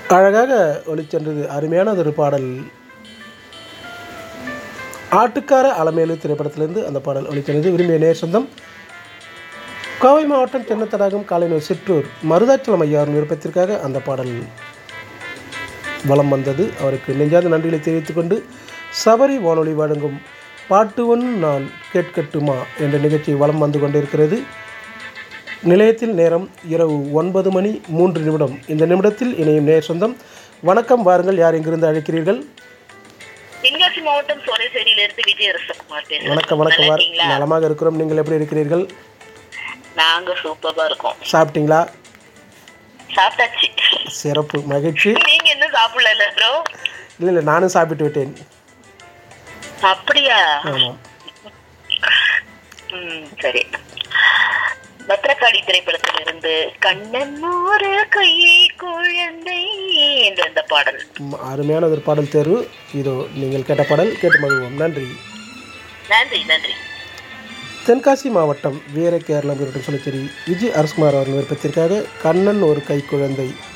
அழகாக ஒளிச்சென்றது அருமையான ஒரு பாடல் ஆட்டுக்கார அலமேலு திரைப்படத்திலிருந்து அந்த பாடல் ஒளிச்சென்றது விரும்பிய நேர் சொந்தம் கோவை மாவட்டம் தென்னத்தடாகம் காலைநூர் சிற்றூர் மருதாச்சலம் ஐயாவின் விருப்பத்திற்காக அந்த பாடல் வலம் வந்தது அவருக்கு நெஞ்சார்ந்த நன்றிகளை தெரிவித்துக் கொண்டு சபரி வானொலி வழங்கும் பாட்டு ஒன் நான் கேட்கட்டுமா என்ற நிகழ்ச்சி வலம் வந்து கொண்டிருக்கிறது நிலையத்தில் நேரம் இரவு ஒன்பது மணி மூன்று நிமிடம் இந்த நிமிடத்தில் இணையும் நேர் சொந்தம் வணக்கம் வாருங்கள் யார் எங்கிருந்து அழைக்கிறீர்கள் தென்காசி மாவட்டம் சோலைசேரியிலிருந்து விஜயரசகுமார் பேசுறேன் வணக்கம் வணக்கம் நல்லா வார் இருக்கீங்களா? நலமாக இருக்கிறோம் நீங்கள் எப்படி இருக்கிறீர்கள் நாங்க சூப்பரா இருக்கோம் சாப்பிட்டீங்களா சாப்பிட்டாச்சு சிறப்பு மகிழ்ச்சி நீங்க இன்னும் சாப்பிடல ப்ரோ இல்லை இல்லை நானும் சாப்பிட்டு விட்டேன் அப்படியா ஆமாம் ம் சரி பத்ரகாளி திரைப்படத்திலிருந்து கண்ணன் ஒரு கையை குழந்தை என்ற அந்த பாடல் ம், அருமையான ஒரு பாடல் தேர்வு இதோ நீங்கள் கேட்ட பாடல் கேட்டு மகிழ்வோம் நன்றி நன்றி நன்றி தென்காசி மாவட்டம் வீர கேரளம் இருக்கும் சொல்லிச்சேரி விஜய் அரசுகுமார் அவர்கள் விருப்பத்திற்காக கண்ணன் ஒரு கைக்குழந்தை